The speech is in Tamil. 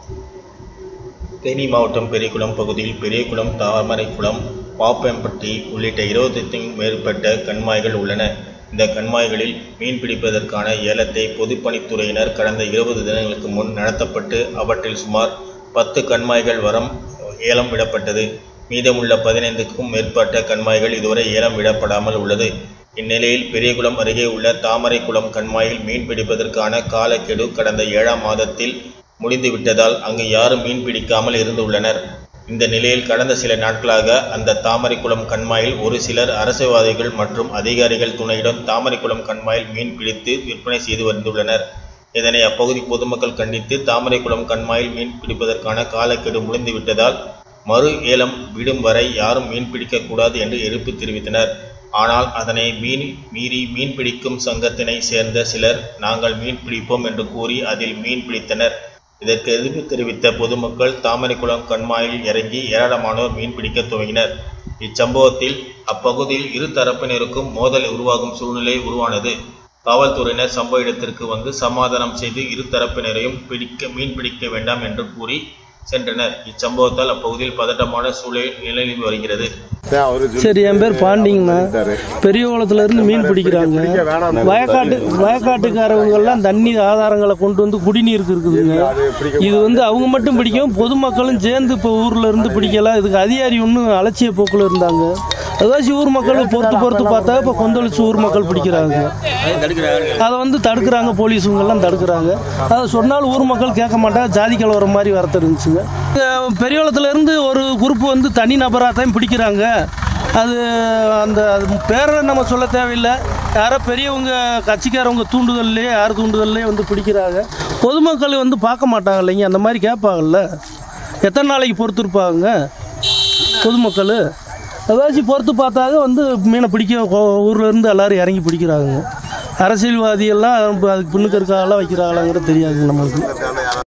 தேனி மாவட்டம் பெரியகுளம் பகுதியில் பெரியகுளம் தாமரைக்குளம் பாப்பம்பட்டி உள்ளிட்ட இருபத்தைந்துக்கும் மேற்பட்ட கண்மாய்கள் உள்ளன இந்த கண்மாய்களில் மீன் பிடிப்பதற்கான ஏலத்தை பொதுப்பணித்துறையினர் கடந்த இருபது தினங்களுக்கு முன் நடத்தப்பட்டு அவற்றில் சுமார் பத்து கண்மாய்கள் வரம் ஏலம் விடப்பட்டது மீதமுள்ள பதினைந்துக்கும் மேற்பட்ட கண்மாய்கள் இதுவரை ஏலம் விடப்படாமல் உள்ளது இந்நிலையில் பெரியகுளம் அருகே உள்ள தாமரைக்குளம் கண்மாயில் மீன் பிடிப்பதற்கான காலக்கெடு கடந்த ஏழாம் மாதத்தில் முடிந்துவிட்டதால் அங்கு யாரும் மீன் பிடிக்காமல் இருந்துள்ளனர் இந்த நிலையில் கடந்த சில நாட்களாக அந்த தாமரைக்குளம் கண்மாயில் ஒரு சிலர் அரசியல்வாதிகள் மற்றும் அதிகாரிகள் துணையுடன் தாமரைக்குளம் கண்மாயில் மீன் பிடித்து விற்பனை செய்து வந்துள்ளனர் இதனை அப்பகுதி பொதுமக்கள் கண்டித்து தாமரைக்குளம் கண்மாயில் மீன் பிடிப்பதற்கான காலக்கெடு முடிந்துவிட்டதால் மறு ஏலம் விடும் வரை யாரும் மீன் பிடிக்கக்கூடாது என்று எதிர்ப்பு தெரிவித்தனர் ஆனால் அதனை மீன் மீறி மீன் பிடிக்கும் சங்கத்தினை சேர்ந்த சிலர் நாங்கள் மீன் பிடிப்போம் என்று கூறி அதில் மீன் பிடித்தனர் இதற்கு எதிர்ப்பு தெரிவித்த பொதுமக்கள் தாமரைக்குளம் கண்மாயில் இறங்கி ஏராளமானோர் மீன் பிடிக்க துவங்கினர் இச்சம்பவத்தில் அப்பகுதியில் இரு தரப்பினருக்கும் மோதல் உருவாகும் சூழ்நிலை உருவானது காவல்துறையினர் சம்பவ இடத்திற்கு வந்து சமாதானம் செய்து இரு தரப்பினரையும் பிடிக்க மீன் பிடிக்க வேண்டாம் என்று கூறி சென்றனர் இச்சம்பவத்தால் அப்பகுதியில் பதட்டமான சூழல் நிலவி வருகிறது சரி என் பேர் பாண்டிங்கண்ணா பெரிய குளத்துல இருந்து மீன் பிடிக்கிறாங்க வயக்காட்டு வயக்காட்டுக்காரவங்க எல்லாம் தண்ணி ஆதாரங்களை கொண்டு வந்து குடிநீருக்கு இருக்குதுங்க இது வந்து அவங்க மட்டும் பிடிக்கும் பொதுமக்களும் சேர்ந்து இப்போ ஊர்ல இருந்து பிடிக்கலாம் இதுக்கு அதிகாரி ஒன்றும் அலட்சிய போக்குல இருந்தாங்க ஏதாச்சும் ஊர் மக்கள் பொறுத்து பொறுத்து பார்த்தா இப்போ கொந்தளிச்சு ஊர் மக்கள் பிடிக்கிறாங்க அதை வந்து தடுக்கிறாங்க போலீஸுங்க எல்லாம் தடுக்கிறாங்க அதை சொன்னாலும் ஊர் மக்கள் கேட்க மாட்டாங்க ஜாதி கலவரம் மாதிரி வரத்து இருந்துச்சுங்க பெரியகுளத்துல இருந்து ஒரு குரூப் வந்து தனி நபராக தான் பிடிக்கிறாங்க அது அந்த அது பேரை நம்ம சொல்ல தேவையில்லை யாரோ பெரியவங்க கட்சிக்காரவங்க தூண்டுதல்லையே யார் தூண்டுதல்லையே வந்து பிடிக்கிறாங்க பொதுமக்கள் வந்து பார்க்க மாட்டாங்க இல்லைங்க அந்த மாதிரி கேட்பாங்கல்ல எத்தனை நாளைக்கு பொறுத்திருப்பாங்க பொதுமக்கள் ஏதாச்சும் பொறுத்து பார்த்தாக வந்து மீனை பிடிக்க கோ- ஊர்ல இருந்து எல்லாரும் இறங்கி பிடிக்கிறாங்க அரசியல்வாதி எல்லாம் அதுக்கு பின்னுக்கு இருக்காங்களா வைக்கிறாங்களாங்கிறது தெரியாது நம்மளுக்கு